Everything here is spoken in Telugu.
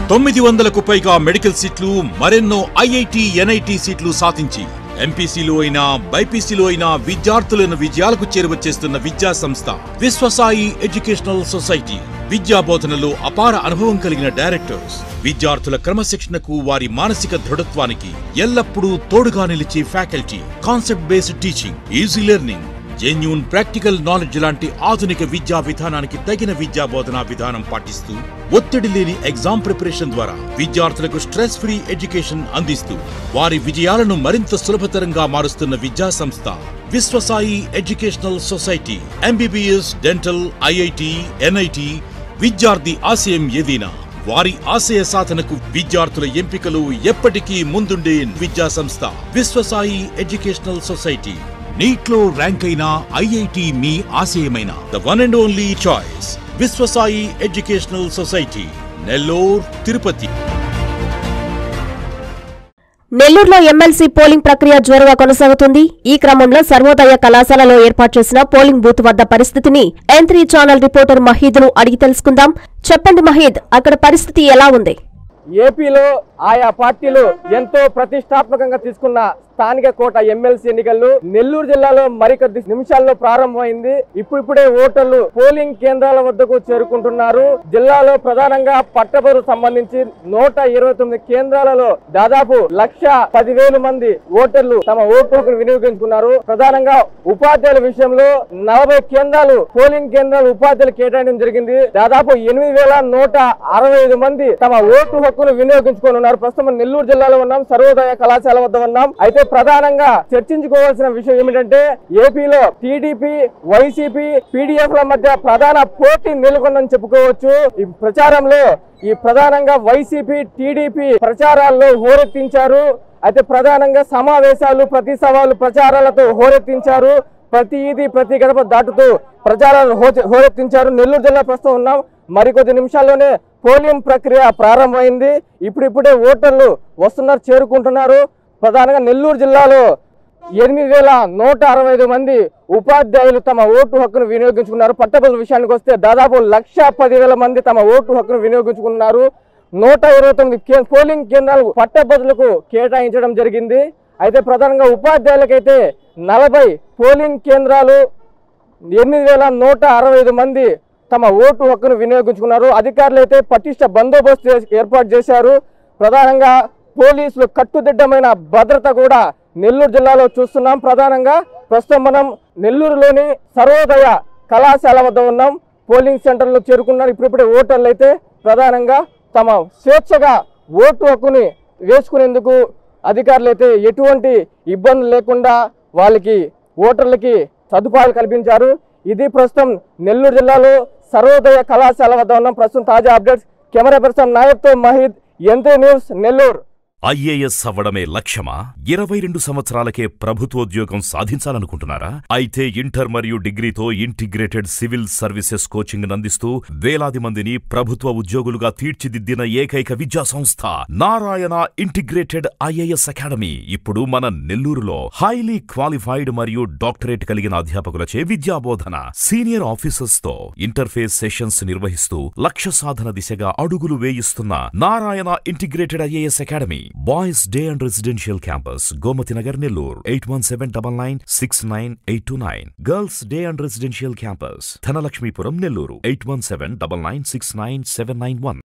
తొమ్మిది వందలకు పైగా మెడికల్ సీట్లు మరెన్నో ఐఐటి ఎన్ఐటి సీట్లు సాధించి ఎంపీసీలో అయినా బైపీసీలో అయినా విద్యార్థులను విజయాలకు చేరువచ్చేస్తున్న విద్యా సంస్థ విశ్వసాయి ఎడ్యుకేషనల్ సొసైటీ విద్యా బోధనలో అపార అనుభవం కలిగిన డైరెక్టర్స్ విద్యార్థుల క్రమశిక్షణకు వారి మానసిక దృఢత్వానికి ఎల్లప్పుడూ తోడుగా నిలిచే faculty concept based teaching easy learning genuine practical knowledge లాంటి ఆధునిక విద్యా విధానానికి తగిన విద్యా బోధనా విధానం పాటిస్తూ ఒత్తిడి లేని ఎగ్జామ్ ప్రిపరేషన్ ద్వారా విద్యార్థులకు స్ట్రెస్ ఫ్రీ ఎడ్యుకేషన్ అందిస్తూ వారి విజయాలను మరింత సులభతరంగా మారుస్తున్న విద్యా సంస్థ Vishwasai educational society MBBS dental IIT NIT విద్యార్థి ఆశయం ఏదైనా వారి ఆశయ సాధనకు విద్యార్థుల ఎంపికలు ఎప్పటికీ ముందుండే విద్యా సంస్థ విశ్వసాయి ఎడ్యుకేషనల్ సొసైటీ నీట్లో ర్యాంక్ అయిన ఐఐటి మీ ఆశయమైన the one and only choice Vishwasai educational society Nellore Tirupati నెల్లూరులో ఎమ్మెల్సీ పోలింగ్ ప్రక్రియ జోరుగా కొనసాగుతుంది ఈ క్రమంలో సర్వోదయ కళాశాలలో ఏర్పాటు చేసిన పోలింగ్ బూత్ వద్ద పరిస్థితిని ఎన్ త్రీ ఛానల్ రిపోర్టర్ మహీద్ను అడిగి తెలుసుకుందాం చెప్పండి మహీద్ అక్కడ పరిస్థితి ఎలా ఉంది ఏపీలో ఆయా పార్టీలు ఎంతో ప్రతిష్టాత్మకంగా తీసుకున్న స్థానిక కోట ఎమ్మెల్సీ ఎన్నికలు నెల్లూరు జిల్లాలో మరికొద్ది నిమిషాల్లో ప్రారంభమైంది ఇప్పుడిప్పుడే ఓటర్లు పోలింగ్ కేంద్రాల వద్దకు చేరుకుంటున్నారు జిల్లాలో ప్రధానంగా పట్టభద్రు సంబంధించి నూట ఇరవై తొమ్మిది కేంద్రాలలో దాదాపు లక్ష పదివేలు మంది ఓటర్లు తమ ఓటు హక్కును వినియోగించుకున్నారు ప్రధానంగా ఉపాధ్యాయుల విషయంలో నలభై కేంద్రాలు పోలింగ్ కేంద్రాలు ఉపాధ్యాయులు కేటాయించడం జరిగింది దాదాపు ఎనిమిది వేల నూట అరవై ఐదు మంది తమ ఓటు హక్కును వినియోగించుకొని ఉన్నారు ప్రస్తుతం నెల్లూరు జిల్లాలో ఉన్నాం సర్వోదయ కళాశాల వద్ద ఉన్నాం అయితే ప్రధానంగా చర్చించుకోవాల్సిన విషయం ఏమిటంటే ఏపీలో టీడీపీ వైసీపీ పీడీఎఫ్ ల మధ్య ప్రధాన పోటీ నెలకొందని చెప్పుకోవచ్చు ఈ ప్రచారంలో ఈ ప్రధానంగా వైసీపీ టీడీపీ ప్రచారాల్లో హోరెత్తించారు అయితే ప్రధానంగా సమావేశాలు ప్రతి సవాలు ప్రచారాలతో హోరెత్తించారు ప్రతి ఈది ప్రతి గడప దాటుతూ ప్రచారాలను హోచె- హోరెత్తించారు నెల్లూరు జిల్లా ప్రస్తుతం ఉన్నాం మరికొద్ది నిమిషాల్లోనే పోలింగ్ ప్రక్రియ ప్రారంభమైంది ఇప్పుడిప్పుడే ఓటర్లు వస్తున్నారు చేరుకుంటున్నారు ప్రధానంగా నెల్లూరు జిల్లాలో ఎనిమిది వేల నూట అరవై ఐదు మంది ఉపాధ్యాయులు తమ ఓటు హక్కును వినియోగించుకున్నారు పట్టభద్రుల విషయానికి వస్తే దాదాపు లక్ష పదివేల మంది తమ ఓటు హక్కును వినియోగించుకున్నారు నూట ఇరవై తొమ్మిది కే- పోలింగ్ కేంద్రాలు పట్టభద్రులకు కేటాయించడం జరిగింది అయితే ప్రధానంగా ఉపాధ్యాయులకైతే నలభై పోలింగ్ కేంద్రాలు ఎనిమిది వేల నూట అరవై ఐదు మంది తమ ఓటు హక్కును వినియోగించుకున్నారు అధికారులు అయితే పటిష్ట బందోబస్తు చేసి- ఏర్పాటు చేశారు ప్రధానంగా పోలీసులు కట్టుదిట్టమైన భద్రత కూడా నెల్లూరు జిల్లాలో చూస్తున్నాం ప్రధానంగా ప్రస్తుతం మనం నెల్లూరులోని సర్వోదయ కళాశాల వద్ద ఉన్నాం పోలింగ్ సెంటర్లో చేరుకున్నారు ఇప్పుడిప్పుడే ఓటర్లు అయితే ప్రధానంగా తమ స్వేచ్ఛగా ఓటు హక్కుని వేసుకునేందుకు అధికారులు అయితే ఎటువంటి ఇబ్బందులు లేకుండా వాళ్ళకి ఓటర్లకి సదుపాయాలు కల్పించారు ఇది ప్రస్తుతం నెల్లూరు జిల్లాలో సర్వోదయ కళాశాల వద్ద ఉన్న ప్రస్తుతం తాజా అప్డేట్స్ కెమెరా పర్సన్ నాయక్తో మహీద్ ఎంతే న్యూస్ నెల్లూరు ఐఏఎస్ అవ్వడమే లక్ష్యమా ఇరవై రెండు సంవత్సరాలకే ప్రభుత్వోద్యోగం సాధించాలనుకుంటున్నారా అయితే ఇంటర్ మరియు డిగ్రీతో ఇంటిగ్రేటెడ్ సివిల్ సర్వీసెస్ కోచింగ్ అందిస్తూ వేలాది మందిని ప్రభుత్వ ఉద్యోగులుగా తీర్చిదిద్దిన ఏకైక విద్యా సంస్థ నారాయణ ఇంటిగ్రేటెడ్ ఐఏఎస్ అకాడమీ ఇప్పుడు మన నెల్లూరులో హైలీ క్వాలిఫైడ్ మరియు డాక్టరేట్ కలిగిన అధ్యాపకులచే విద్యాబోధన సీనియర్ ఆఫీసర్స్ తో ఇంటర్ఫేస్ సెషన్స్ నిర్వహిస్తూ లక్ష్య సాధన దిశగా అడుగులు వేయిస్తున్న Narayana integrated IAS academy boys day and residential campus Gomathi Nagar Nellore eight one seven double nine six nine eight two nine girls day and residential campus Dhanalakshmipuram Nellore eight one seven double nine six nine seven nine one